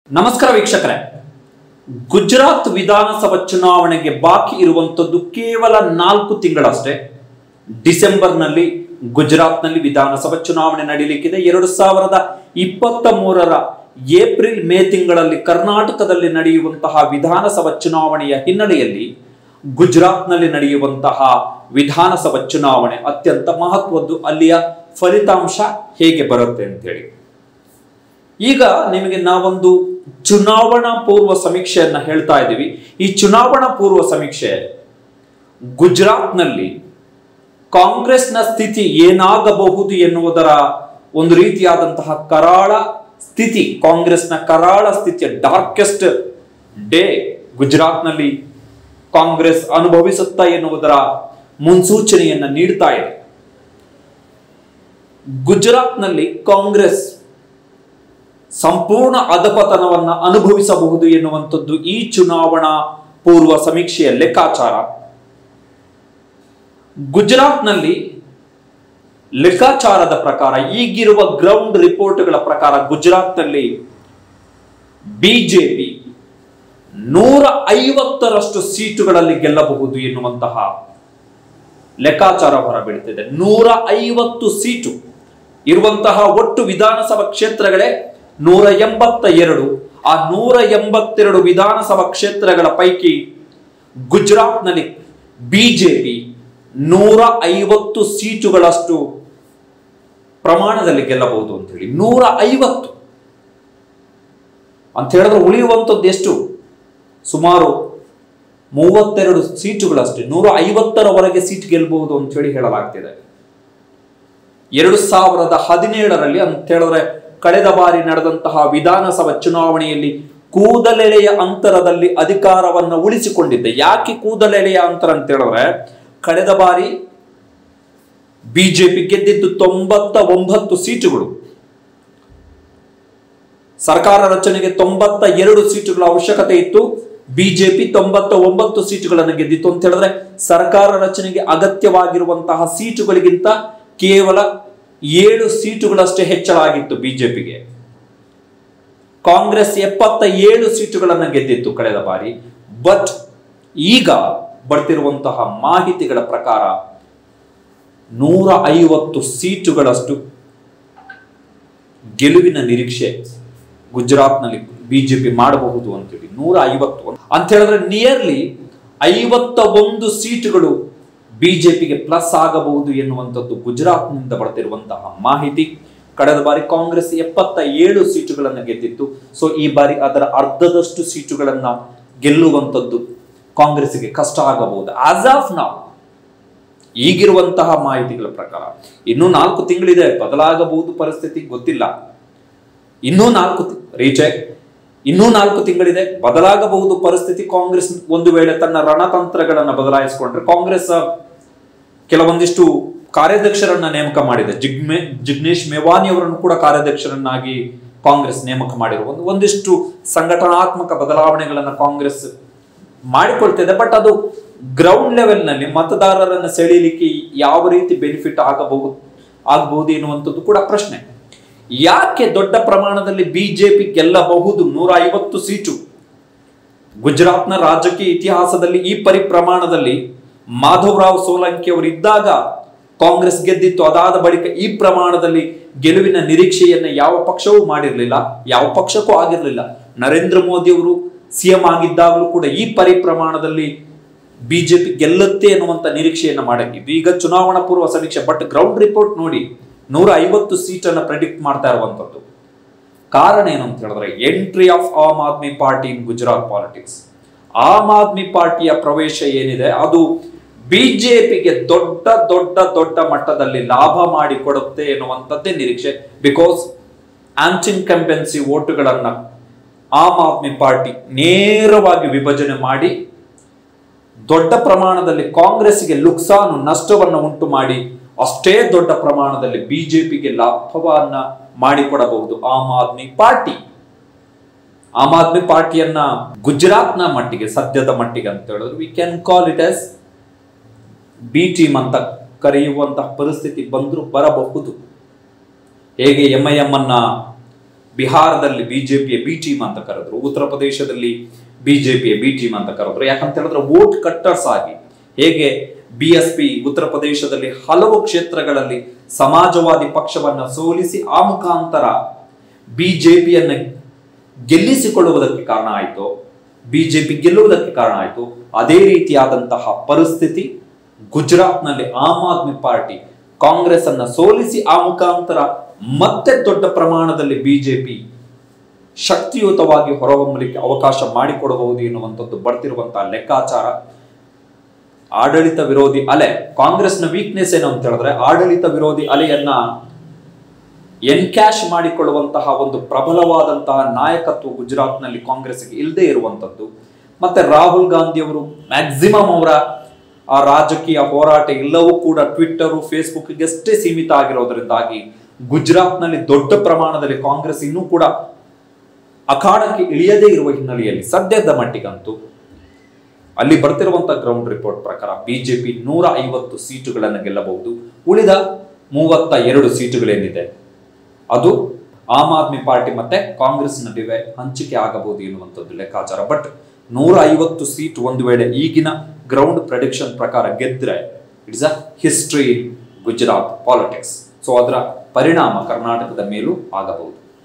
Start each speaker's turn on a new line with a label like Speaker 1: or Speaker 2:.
Speaker 1: ನಮಸ್ಕಾರ ವೀಕ್ಷಕರೇ ಗುಜರಾತ್ ವಿಧಾನಸಭಾ ಚುನಾವಣೆಗೆ ಬಾಕಿ ಇರುವಂತದ್ದು ಕೇವಲ ನಾಲ್ಕು ತಿಂಗಳಷ್ಟೇ ಡಿಸೆಂಬರ್ನಲ್ಲಿ ಗುಜರಾತ್ನಲ್ಲಿ ವಿಧಾನಸಭಾ ಚುನಾವಣೆ ನಡೆಯಲಿಕ್ಕಿದೆ ಎರಡು ಸಾವಿರದ ಇಪ್ಪತ್ತ ಮೂರರ ಏಪ್ರಿಲ್ ಮೇ ತಿಂಗಳಲ್ಲಿ ಕರ್ನಾಟಕದಲ್ಲಿ ನಡೆಯುವಂತಹ ವಿಧಾನಸಭಾ ಚುನಾವಣೆಯ ಹಿನ್ನೆಲೆಯಲ್ಲಿ ಗುಜರಾತ್ನಲ್ಲಿ ನಡೆಯುವಂತಹ ವಿಧಾನಸಭಾ ಚುನಾವಣೆ ಅತ್ಯಂತ ಮಹತ್ವದ್ದು ಅಲ್ಲಿಯ ಫಲಿತಾಂಶ ಹೇಗೆ ಬರುತ್ತೆ ಅಂತೇಳಿ ಈಗ ನಿಮಗೆ ನಾವೊಂದು ಚುನಾವಣಾ ಪೂರ್ವ ಸಮೀಕ್ಷೆಯನ್ನ ಹೇಳ್ತಾ ಇದ್ದೀವಿ ಈ ಚುನಾವಣಾ ಪೂರ್ವ ಸಮೀಕ್ಷೆ ಗುಜರಾತ್ನಲ್ಲಿ ಕಾಂಗ್ರೆಸ್ನ ಸ್ಥಿತಿ ಏನಾಗಬಹುದು ಎನ್ನುವುದರ ಒಂದು ರೀತಿಯಾದಂತಹ ಕರಾಳ ಸ್ಥಿತಿ ಕಾಂಗ್ರೆಸ್ನ ಕರಾಳ ಸ್ಥಿತಿಯ ಡಾರ್ಕೆಸ್ಟ್ ಡೇ ಗುಜರಾತ್ನಲ್ಲಿ ಕಾಂಗ್ರೆಸ್ ಅನುಭವಿಸುತ್ತಾ ಎನ್ನುವುದರ ಮುನ್ಸೂಚನೆಯನ್ನ ನೀಡ್ತಾ ಇದೆ ಗುಜರಾತ್ನಲ್ಲಿ ಕಾಂಗ್ರೆಸ್ ಸಂಪೂರ್ಣ ಅಧಪತನವನ್ನ ಅನುಭವಿಸಬಹುದು ಎನ್ನುವಂಥದ್ದು ಈ ಚುನಾವಣಾ ಪೂರ್ವ ಸಮೀಕ್ಷೆಯ ಲೆಕ್ಕಾಚಾರ ಗುಜರಾತ್ನಲ್ಲಿ ಲೆಕ್ಕಾಚಾರದ ಪ್ರಕಾರ ಈಗಿರುವ ಗ್ರೌಂಡ್ ರಿಪೋರ್ಟ್ಗಳ ಪ್ರಕಾರ ಗುಜರಾತ್ನಲ್ಲಿ ಬಿಜೆಪಿ ನೂರ ಐವತ್ತರಷ್ಟು ಸೀಟುಗಳಲ್ಲಿ ಗೆಲ್ಲಬಹುದು ಎನ್ನುವಂತಹ ಲೆಕ್ಕಾಚಾರ ಹೊರಬೀಳ್ತಿದೆ ನೂರ ಐವತ್ತು ಸೀಟು ಇರುವಂತಹ ಒಟ್ಟು ವಿಧಾನಸಭಾ ಕ್ಷೇತ್ರಗಳೇ ನೂರ ಎಂಬತ್ತ ಎರಡು ಆ ನೂರ ಎಂಬತ್ತೆರಡು ವಿಧಾನಸಭಾ ಕ್ಷೇತ್ರಗಳ ಪೈಕಿ ಗುಜರಾತ್ನಲ್ಲಿ ಬಿಜೆಪಿ ನೂರ ಐವತ್ತು ಸೀಟುಗಳಷ್ಟು ಪ್ರಮಾಣದಲ್ಲಿ ಗೆಲ್ಲಬಹುದು ಅಂತ ಹೇಳಿ ನೂರ ಐವತ್ತು ಅಂತ ಹೇಳಿದ್ರೆ ಉಳಿಯುವಂಥದ್ದು ಎಷ್ಟು ಸುಮಾರು ಮೂವತ್ತೆರಡು ಸೀಟುಗಳಷ್ಟೇ ನೂರ ಐವತ್ತರವರೆಗೆ ಸೀಟ್ ಗೆಲ್ಲಬಹುದು ಅಂತ ಹೇಳಿ ಹೇಳಲಾಗ್ತಿದೆ ಎರಡು ಸಾವಿರದ ಹದಿನೇಳರಲ್ಲಿ ಅಂತ ಹೇಳಿದ್ರೆ ಕಳೆದ ಬಾರಿ ನಡೆದಂತಹ ವಿಧಾನಸಭಾ ಚುನಾವಣೆಯಲ್ಲಿ ಕೂದಲೆಳೆಯ ಅಂತರದಲ್ಲಿ ಅಧಿಕಾರವನ್ನು ಉಳಿಸಿಕೊಂಡಿದ್ದೆ ಯಾಕೆ ಕೂದಲೆಳೆಯ ಅಂತರ ಅಂತ ಹೇಳಿದ್ರೆ ಕಳೆದ ಬಾರಿ ಬಿಜೆಪಿ ಗೆದ್ದಿದ್ದು ತೊಂಬತ್ತ ಒಂಬತ್ತು ಸೀಟುಗಳು ಸರ್ಕಾರ ರಚನೆಗೆ ತೊಂಬತ್ತ ಎರಡು ಸೀಟುಗಳ ಅವಶ್ಯಕತೆ ಇತ್ತು ಬಿಜೆಪಿ ತೊಂಬತ್ತ ಒಂಬತ್ತು ಸೀಟುಗಳನ್ನು ಗೆದ್ದಿತ್ತು ಅಂತ ಹೇಳಿದ್ರೆ ಸರ್ಕಾರ ರಚನೆಗೆ ಅಗತ್ಯವಾಗಿರುವಂತಹ ಸೀಟುಗಳಿಗಿಂತ ಕೇವಲ ಏಳು ಸೀಟುಗಳಷ್ಟೇ ಹೆಚ್ಚಳ ಆಗಿತ್ತು ಬಿಜೆಪಿಗೆ ಕಾಂಗ್ರೆಸ್ ಎಪ್ಪತ್ತ ಏಳು ಸೀಟುಗಳನ್ನು ಗೆದ್ದಿತ್ತು ಕಳೆದ ಬಾರಿ ಬಟ್ ಈಗ ಬರ್ತಿರುವಂತಹ ಮಾಹಿತಿಗಳ ಪ್ರಕಾರ ನೂರ ಐವತ್ತು ಸೀಟುಗಳಷ್ಟು ಗೆಲುವಿನ ನಿರೀಕ್ಷೆ ಗುಜರಾತ್ನಲ್ಲಿ ಬಿಜೆಪಿ ಮಾಡಬಹುದು ಅಂತೇಳಿ ನೂರ ಐವತ್ತು ಅಂತ ಹೇಳಿದ್ರೆ ನಿಯರ್ಲಿ ಐವತ್ತ ಒಂದು ಸೀಟುಗಳು ಬಿಜೆಪಿಗೆ ಪ್ಲಸ್ ಆಗಬಹುದು ಎನ್ನುವಂಥದ್ದು ಗುಜರಾತ್ನಿಂದ ಬರ್ತಿರುವಂತಹ ಮಾಹಿತಿ ಕಳೆದ ಬಾರಿ ಕಾಂಗ್ರೆಸ್ ಎಪ್ಪತ್ತ ಏಳು ಸೀಟುಗಳನ್ನು ಗೆದ್ದಿತ್ತು ಸೊ ಈ ಬಾರಿ ಅದರ ಅರ್ಧದಷ್ಟು ಸೀಟುಗಳನ್ನ ಗೆಲ್ಲುವಂಥದ್ದು ಕಾಂಗ್ರೆಸ್ಗೆ ಕಷ್ಟ ಆಗಬಹುದು ಆಸ್ ಆಫ್ ನಾವು ಈಗಿರುವಂತಹ ಮಾಹಿತಿಗಳ ಪ್ರಕಾರ ಇನ್ನೂ ನಾಲ್ಕು ತಿಂಗಳಿದೆ ಬದಲಾಗಬಹುದು ಪರಿಸ್ಥಿತಿ ಗೊತ್ತಿಲ್ಲ ಇನ್ನೂ ನಾಲ್ಕು ರೀಚೆಕ್ ಇನ್ನೂ ನಾಲ್ಕು ತಿಂಗಳಿದೆ ಬದಲಾಗಬಹುದು ಪರಿಸ್ಥಿತಿ ಕಾಂಗ್ರೆಸ್ ಒಂದು ವೇಳೆ ತನ್ನ ರಣತಂತ್ರಗಳನ್ನು ಬದಲಾಯಿಸಿಕೊಂಡ್ರೆ ಕಾಂಗ್ರೆಸ್ ಕೆಲವೊಂದಿಷ್ಟು ಕಾರ್ಯಾಧ್ಯಕ್ಷರನ್ನ ನೇಮಕ ಮಾಡಿದೆ ಜಿಗ್ಮೆ ಜಿಗ್ನೇಶ್ ಮೇವಾನಿ ಅವರನ್ನು ಕೂಡ ಕಾರ್ಯಾಧ್ಯಕ್ಷರನ್ನಾಗಿ ಕಾಂಗ್ರೆಸ್ ನೇಮಕ ಮಾಡಿರುವ ಒಂದು ಒಂದಿಷ್ಟು ಸಂಘಟನಾತ್ಮಕ ಬದಲಾವಣೆಗಳನ್ನು ಕಾಂಗ್ರೆಸ್ ಮಾಡಿಕೊಳ್ತಿದೆ ಬಟ್ ಅದು ಗ್ರೌಂಡ್ ಲೆವೆಲ್ನಲ್ಲಿ ಮತದಾರರನ್ನು ಸೆಳೀಲಿಕ್ಕೆ ಯಾವ ರೀತಿ ಬೆನಿಫಿಟ್ ಆಗಬಹುದು ಆಗಬಹುದು ಎನ್ನುವಂಥದ್ದು ಕೂಡ ಪ್ರಶ್ನೆ ಯಾಕೆ ದೊಡ್ಡ ಪ್ರಮಾಣದಲ್ಲಿ ಬಿಜೆಪಿ ಗೆಲ್ಲಬಹುದು ನೂರ ಐವತ್ತು ಸೀಟು ಗುಜರಾತ್ನ ರಾಜಕೀಯ ಇತಿಹಾಸದಲ್ಲಿ ಈ ಪರಿ ಪ್ರಮಾಣದಲ್ಲಿ ಮಾಧವರಾವ್ ಸೋಲಂಕಿ ಅವರು ಇದ್ದಾಗ ಕಾಂಗ್ರೆಸ್ ಗೆದ್ದಿತ್ತು ಅದಾದ ಬಳಿಕ ಈ ಪ್ರಮಾಣದಲ್ಲಿ ಗೆಲುವಿನ ನಿರೀಕ್ಷೆಯನ್ನ ಯಾವ ಪಕ್ಷವೂ ಮಾಡಿರಲಿಲ್ಲ ಯಾವ ಪಕ್ಷಕ್ಕೂ ಆಗಿರಲಿಲ್ಲ ನರೇಂದ್ರ ಮೋದಿ ಅವರು ಸಿಎಂ ಆಗಿದ್ದಾಗಲೂ ಕೂಡ ಈ ಪರಿ ಪ್ರಮಾಣದಲ್ಲಿ ಬಿಜೆಪಿ ಗೆಲ್ಲುತ್ತೆ ಅನ್ನುವಂತ ನಿರೀಕ್ಷೆಯನ್ನ ಮಾಡಿದ್ದು ಈಗ ಚುನಾವಣಾ ಪೂರ್ವ ಸಮೀಕ್ಷೆ ಬಟ್ ಗ್ರೌಂಡ್ ರಿಪೋರ್ಟ್ ನೋಡಿ ನೂರ ಐವತ್ತು ಸೀಟನ್ನು ಪ್ರೆಡಿಕ್ಟ್ ಮಾಡ್ತಾ ಇರುವಂತದ್ದು ಕಾರಣ ಏನು ಅಂತ ಹೇಳಿದ್ರೆ entry of Aam Aadmi Party in Gujarat politics Aam Aadmi ಪಾರ್ಟಿಯ ಪ್ರವೇಶ ಏನಿದೆ ಅದು ಬಿಜೆಪಿಗೆ ದೊಡ್ಡ ದೊಡ್ಡ ದೊಡ್ಡ ಮಟ್ಟದಲ್ಲಿ ಲಾಭ ಮಾಡಿಕೊಡುತ್ತೆ ಎನ್ನುವಂಥದ್ದೇ ನಿರೀಕ್ಷೆ ಬಿಕಾಸ್ ಆಂಟಿನ್ ಕಂಪೆನ್ಸಿ ಓಟುಗಳನ್ನ ಆಮ್ ಆದ್ಮಿ ಪಾರ್ಟಿ ನೇರವಾಗಿ ವಿಭಜನೆ ಮಾಡಿ ದೊಡ್ಡ ಪ್ರಮಾಣದಲ್ಲಿ ಕಾಂಗ್ರೆಸ್ಗೆ ಲುಕ್ಸಾನು ನಷ್ಟವನ್ನು ಉಂಟು ಮಾಡಿ ಅಷ್ಟೇ ದೊಡ್ಡ ಪ್ರಮಾಣದಲ್ಲಿ ಬಿಜೆಪಿಗೆ ಲಾಭವನ್ನ ಮಾಡಿಕೊಡಬಹುದು ಆಮ್ ಆದ್ಮಿ ಪಾರ್ಟಿ ಆಮ್ ಆದ್ಮಿ ಪಾರ್ಟಿಯನ್ನ ಗುಜರಾತ್ನ ಮಟ್ಟಿಗೆ ಸದ್ಯದ ಮಟ್ಟಿಗೆ ಅಂತ ಹೇಳಿದ್ರೆ we can call it as B team ಅಂತ ಕರೆಯುವಂತಹ ಪರಿಸ್ಥಿತಿ ಬಂದರೂ ಬರಬಹುದು ಹೇಗೆ ಎಂ ಐ ಎಂ ಅನ್ನ ಬಿಹಾರದಲ್ಲಿ ಬಿಜೆಪಿಯ ಬಿ ಟೀಮ್ ಅಂತ ಕರೆದ್ರು ಉತ್ತರ ಪ್ರದೇಶದಲ್ಲಿ ಬಿಜೆಪಿಯ ಬಿ ಟೀಮ್ ಅಂತ ಕರೆದ್ರು ಯಾಕಂತ ಹೇಳಿದ್ರೆ ವೋಟ್ ಕಟ್ಟರ್ಸ್ ಆಗಿ ಹೇಗೆ ಬಿ ಎಸ್ ಪಿ ಉತ್ತರ ಪ್ರದೇಶದಲ್ಲಿ ಹಲವು ಕ್ಷೇತ್ರಗಳಲ್ಲಿ ಸಮಾಜವಾದಿ ಪಕ್ಷವನ್ನ ಸೋಲಿಸಿ ಆ ಮುಖಾಂತರ ಬಿಜೆಪಿಯನ್ನ ಗೆಲ್ಲಿಸಿಕೊಳ್ಳುವುದಕ್ಕೆ ಕಾರಣ ಆಯಿತು ಬಿಜೆಪಿ ಗೆಲ್ಲುವುದಕ್ಕೆ ಕಾರಣ ಆಯಿತು ಅದೇ ರೀತಿಯಾದಂತಹ ಪರಿಸ್ಥಿತಿ ಗುಜರಾತ್ನಲ್ಲಿ ಆಮ್ ಆದ್ಮಿ ಪಾರ್ಟಿ ಕಾಂಗ್ರೆಸ್ ಅನ್ನ ಸೋಲಿಸಿ ಆ ಮುಖಾಂತರ ಮತ್ತೆ ದೊಡ್ಡ ಪ್ರಮಾಣದಲ್ಲಿ ಬಿಜೆಪಿ ಶಕ್ತಿಯುತವಾಗಿ ಹೊರಹೊಮ್ಮಲಿಕ್ಕೆ ಅವಕಾಶ ಮಾಡಿಕೊಡಬಹುದು ಎನ್ನುವಂಥದ್ದು ಬರ್ತಿರುವಂತಹ ಲೆಕ್ಕಾಚಾರ ಆಡಳಿತ ವಿರೋಧಿ ಅಲೆ ಕಾಂಗ್ರೆಸ್ನ ವೀಕ್ನೆಸ್ ಏನು ಅಂತ ಹೇಳಿದ್ರೆ ಆಡಳಿತ ವಿರೋಧಿ ಅಲೆಯನ್ನ ಎನ್ಕ್ಯಾಶ್ ಮಾಡಿಕೊಳ್ಳುವಂತಹ ಒಂದು ಪ್ರಬಲವಾದಂತಹ ನಾಯಕತ್ವ ಗುಜರಾತ್ನಲ್ಲಿ ಕಾಂಗ್ರೆಸ್ಗೆ ಇಲ್ಲದೆ ಇರುವಂತದ್ದು ಮತ್ತೆ ರಾಹುಲ್ ಗಾಂಧಿ ಅವರು ಮ್ಯಾಕ್ಸಿಮಮ್ ಅವರ ಆ ರಾಜಕೀಯ ಹೋರಾಟ ಎಲ್ಲವೂ ಕೂಡ ಟ್ವಿಟ್ಟರು ಫೇಸ್ಬುಕ್ಗೆ ಅಷ್ಟೇ ಸೀಮಿತ ಆಗಿರೋದ್ರಿಂದಾಗಿ ಗುಜರಾತ್ನಲ್ಲಿ ದೊಡ್ಡ ಪ್ರಮಾಣದಲ್ಲಿ ಕಾಂಗ್ರೆಸ್ ಇನ್ನೂ ಕೂಡ ಅಖಾಡಕ್ಕೆ ಇಳಿಯದೇ ಇರುವ ಹಿನ್ನೆಲೆಯಲ್ಲಿ ಸದ್ಯದ ಮಟ್ಟಿಗಂತೂ ಅಲ್ಲಿ ಬರ್ತಿರುವಂತಹ ಗ್ರೌಂಡ್ ರಿಪೋರ್ಟ್ ಪ್ರಕಾರ ಬಿಜೆಪಿ ನೂರ ಐವತ್ತು ಸೀಟುಗಳನ್ನು ಗೆಲ್ಲಬಹುದು ಉಳಿದ ಮೂವತ್ತ ಎರಡು ಸೀಟುಗಳೇನಿದೆ ಅದು ಆಮ್ ಆದ್ಮಿ ಪಾರ್ಟಿ ಮತ್ತೆ ಕಾಂಗ್ರೆಸ್ ನಡುವೆ ಹಂಚಿಕೆ ಆಗಬಹುದು ಎನ್ನುವಂಥದ್ದು ಲೆಕ್ಕಾಚಾರ ಬಟ್ ನೂರ ಐವತ್ತು ಸೀಟ್ ಒಂದು ವೇಳೆ ಈಗಿನ ಗ್ರೌಂಡ್ ಪ್ರೆಡಿಕ್ಷನ್ ಪ್ರಕಾರ ಗೆದ್ರೆ it's a history in Gujarat politics so ಅದರ ಪರಿಣಾಮ ಕರ್ನಾಟಕದ ಮೇಲೂ ಆಗಬಹುದು